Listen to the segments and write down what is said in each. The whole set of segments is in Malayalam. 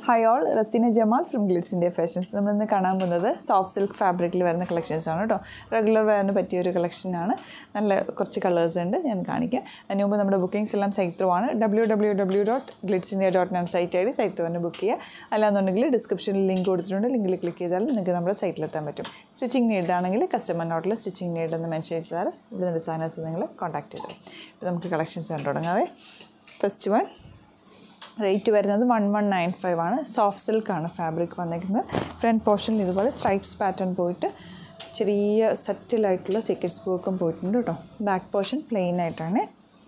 hi all Raseena Jamal from Glitz India fashions നമ്മളിന്ന് കാണാൻ പോകുന്നത് സോഫ്റ്റ് സിൽക്ക് ഫാബ്രിക്കിൽ വരുന്ന കളക്ഷൻസ് ആണ് കേട്ടോ റെഗുലർ വെയറിന് പറ്റിയ ഒരു കളക്ഷനാണ് നല്ല കുറച്ച് കളേഴ്സ് ഉണ്ട് ഞാൻ കാണിക്കാം അതിന് മുമ്പ് നമ്മുടെ ബുക്കിംഗ്സ് എല്ലാം സൈറ്റ് ത്രൂ ആണ് W W W dot Glitz India dot ഞാൻ സൈറ്റ് ഐ ഡി സൈറ്റ് തന്നെ ബുക്ക് ചെയ്യുക അല്ലാന്നുണ്ടെങ്കിൽ ഡിസ്ക്രിപ്ഷനിൽ ലിങ്ക് കൊടുത്തിട്ടുണ്ട് ലിങ്കിൽ ക്ലിക്ക് ചെയ്താൽ നിങ്ങൾക്ക് നമ്മുടെ സൈറ്റിലെത്താൻ പറ്റും സ്റ്റിച്ചിങ് നീഡ് ആണെങ്കിൽ കസ്റ്റമർ നോട്ടിൽ സ്റ്റിച്ചിങ് നീഡ് എന്ന് മെൻഷൻ ചെയ്താൽ ഇവിടെ ഡിസൈനേഴ്സ് നിങ്ങൾ കോൺടാക്ട് ചെയ്തു ഇപ്പോൾ നമുക്ക് കളക്ഷൻസ് കണ്ടു തുടങ്ങാവേ ഫസ്റ്റ് വൺ റേറ്റ് വരുന്നത് വൺ വൺ നയൻ ഫൈവ് ആണ് സോഫ്റ്റ് സിൽക്കാണ് ഫാബ്രിക് വന്നിരിക്കുന്നത് ഫ്രണ്ട് പോർഷനിൽ ഇതുപോലെ സ്ട്രൈപ്സ് പാറ്റേൺ പോയിട്ട് ചെറിയ സെറ്റിലായിട്ടുള്ള സീക്രട്സ് വർക്കും പോയിട്ടുണ്ട് കേട്ടോ ബാക്ക് പോർഷൻ പ്ലെയിൻ ആയിട്ടാണ്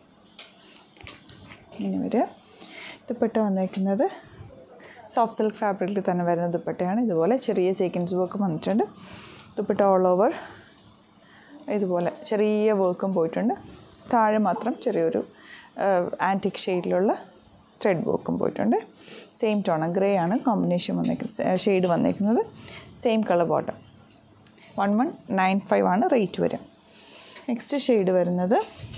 ഇനി വരിക ദുപ്പട്ട വന്നേക്കുന്നത് സോഫ്റ്റ് സിൽക്ക് ഫാബ്രിക്കിൽ തന്നെ വരുന്ന ദുപ്പട്ടയാണ് ഇതുപോലെ ചെറിയ സീക്വൻസ് വർക്ക് വന്നിട്ടുണ്ട് ദുപ്പട്ട ഓൾ ഓവർ ഇതുപോലെ ചെറിയ വർക്കും പോയിട്ടുണ്ട് താഴെ മാത്രം ചെറിയൊരു ആൻറ്റിക് ഷെയ്ഡിലുള്ള ത്രെഡ് വർക്കും പോയിട്ടുണ്ട് സെയിം ടോൺ ഗ്രേ ആണ് കോമ്പിനേഷൻ വന്നേക്കുന്നത് ഷെയ്ഡ് വന്നേക്കുന്നത് same colour bottom one one nine five ആണ് റേറ്റ് വരിക നെക്സ്റ്റ് ഷെയ്ഡ് വരുന്നത്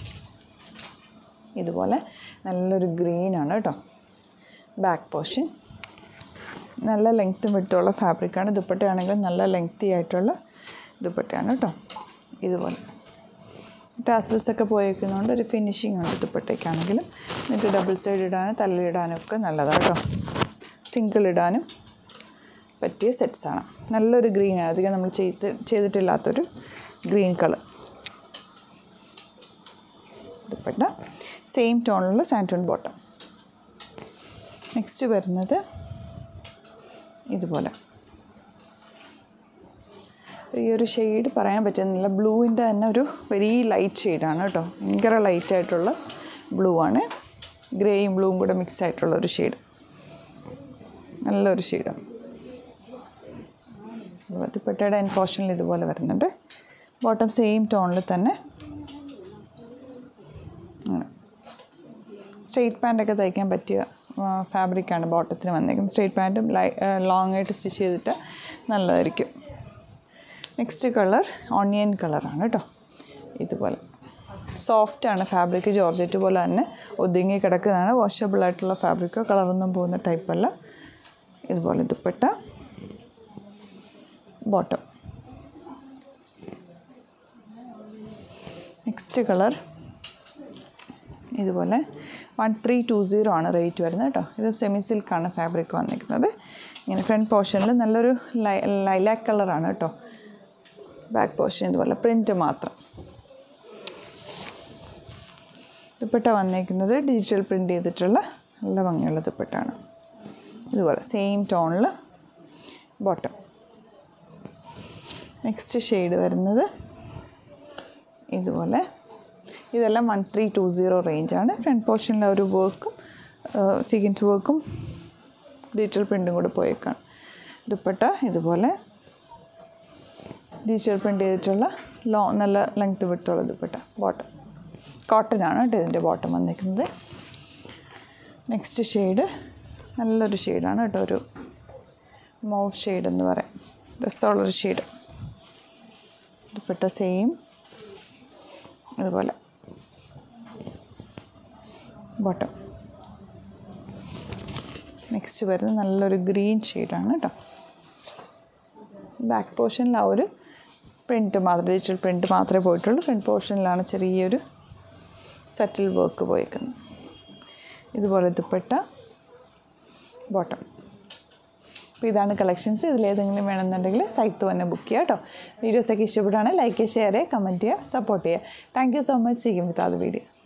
ഇതുപോലെ നല്ലൊരു ഗ്രീൻ ആണ് കേട്ടോ ബാക്ക് പോർഷൻ നല്ല ലെങ്ത്തും വിട്ടുള്ള ഫാബ്രിക്കാണ് ദുപ്പട്ടയാണെങ്കിൽ നല്ല ലെങ്തി ആയിട്ടുള്ള ദുപ്പട്ടയാണ് കേട്ടോ ഇതുപോലെ ടാസൽസ് ഒക്കെ പോയേക്കുന്നതുകൊണ്ട് ഒരു ഫിനിഷിംഗ് ഉണ്ട് ദുപ്പട്ടയ്ക്കാണെങ്കിലും നിങ്ങൾക്ക് ഡബിൾ സൈഡ് ഇടാനും തള്ളിയിടാനും ഒക്കെ നല്ലതാണ് കേട്ടോ സിംഗിൾ ഇടാനും പറ്റിയ സെറ്റ്സാണ് നല്ലൊരു ഗ്രീനാണ് അധികം നമ്മൾ ചെയ്ത് ചെയ്തിട്ടില്ലാത്തൊരു ഗ്രീൻ കളർ ദുപ്പട്ട സെയിം ടോണിലുള്ള സാൻറ്റൂൺ ബോട്ടം നെക്സ്റ്റ് വരുന്നത് ഇതുപോലെ ഈ ഒരു ഷെയ്ഡ് പറയാൻ പറ്റുന്നില്ല ബ്ലൂവിൻ്റെ തന്നെ ഒരു വെരി ലൈറ്റ് ഷെയ്ഡാണ് കേട്ടോ ഭയങ്കര ലൈറ്റ് ആയിട്ടുള്ള ബ്ലൂ ആണ് ഗ്രേയും ബ്ലൂവും കൂടെ മിക്സ് ആയിട്ടുള്ള ഒരു ഷെയ്ഡ് നല്ലൊരു ഷെയ്ഡാണ് ദുപ്പട്ടയുടെ എൻ പോർഷനിൽ ഇതുപോലെ വരുന്നുണ്ട് ബോട്ടം സെയിം ടോണിൽ തന്നെ സ്ട്രെയിറ്റ് പാൻറ്റൊക്കെ തയ്ക്കാൻ പറ്റിയ ഫാബ്രിക്കാണ് ബോട്ടത്തിന് വന്നേക്കുന്നത് സ്ട്രെയിറ്റ് പാൻറ്റും ലൈ ലോങ് ആയിട്ട് സ്റ്റിച്ച് ചെയ്തിട്ട് നല്ലതായിരിക്കും നെക്സ്റ്റ് കളർ ഓണിയൻ കളറാണ് കേട്ടോ ഇതുപോലെ സോഫ്റ്റാണ് ഫാബ്രിക് ജോർജറ്റ് പോലെ തന്നെ ഒതുങ്ങി കിടക്കുന്നതാണ് വാഷബിൾ ആയിട്ടുള്ള ഫാബ്രിക്കോ കളറൊന്നും പോകുന്ന ടൈപ്പല്ല ഇതുപോലെ ദുപ്പട്ട ബോട്ടം നെക്സ്റ്റ് കളർ ഇതുപോലെ വൺ ത്രീ ടു സീറോ ആണ് റേറ്റ് വരുന്നത് കേട്ടോ ഇത് സെമി സിൽക്കാണ് ഫാബ്രിക് വന്നിരിക്കുന്നത് ഇങ്ങനെ ഫ്രണ്ട് പോർഷനിൽ നല്ലൊരു ലൈ ലൈലാക്ക് കളറാണ് കേട്ടോ ബാക്ക് പോർഷൻ ഇതുപോലെ പ്രിൻറ്റ് മാത്രം ദുപ്പട്ട വന്നേക്കുന്നത് ഡിജിറ്റൽ പ്രിൻ്റ് ചെയ്തിട്ടുള്ള നല്ല ഭംഗിയുള്ള ദുപ്പട്ടാണ് ഇതുപോലെ സെയിം ടോണിൽ ബോട്ടം നെക്സ്റ്റ് ഷെയ്ഡ് വരുന്നത് ഇതുപോലെ ഇതെല്ലാം വൺ ത്രീ ടു സീറോ റേഞ്ചാണ് ഫ്രണ്ട് പോർഷനിലെ ഒരു വർക്കും സീക്വൻസ് വർക്കും ഡിജിറ്റൽ പ്രിൻറ്റും കൂടെ പോയേക്കാണ് ദുപ്പട്ട ഇതുപോലെ ഡിജിറ്റൽ പ്രിൻ്റ് ചെയ്തിട്ടുള്ള ലോ നല്ല ലെങ്ത് വിട്ടുള്ള ദുപ്പട്ട ബോട്ടം കോട്ടൺ ആണ് കേട്ടോ ഇതിൻ്റെ ബോട്ടം വന്നിരിക്കുന്നത് നെക്സ്റ്റ് ഷെയ്ഡ് നല്ലൊരു ഷെയ്ഡാണ് കേട്ടോ ഒരു മൗവ് ഷെയ്ഡ് എന്ന് പറയാം രസമുള്ളൊരു ഷെയ്ഡ് ദുപ്പട്ട സെയിം അതുപോലെ ബോട്ടം നെക്സ്റ്റ് വരുന്നത് നല്ലൊരു ഗ്രീൻ ഷെയ്ഡാണ് കേട്ടോ ബാക്ക് പോർഷനിൽ ആ ഒരു പ്രിൻറ്റ് മാത്രം ഡിജിറ്റൽ പ്രിൻറ്റ് മാത്രമേ പോയിട്ടുള്ളൂ ഫ്രണ്ട് പോർഷനിലാണ് ചെറിയൊരു സെറ്റിൽ വർക്ക് പോയേക്കുന്നത് ഇതുപോലെ ദുപ്പട്ട ബോട്ടം അപ്പോൾ ഇതാണ് കളക്ഷൻസ് ഇതിലേതെങ്കിലും വേണമെന്നുണ്ടെങ്കിൽ സൈറ്റ് തന്നെ ബുക്ക് ചെയ്യുക കേട്ടോ വീഡിയോസൊക്കെ ഇഷ്ടപ്പെടുകയാണെങ്കിൽ ലൈക്ക് ഷെയർ ചെയ്യുക കമൻറ്റ് ചെയ്യുക സപ്പോർട്ട് ചെയ്യുക താങ്ക് യു സോ മച്ച് ചെയ്യും വിത്ത് അത് വീഡിയോ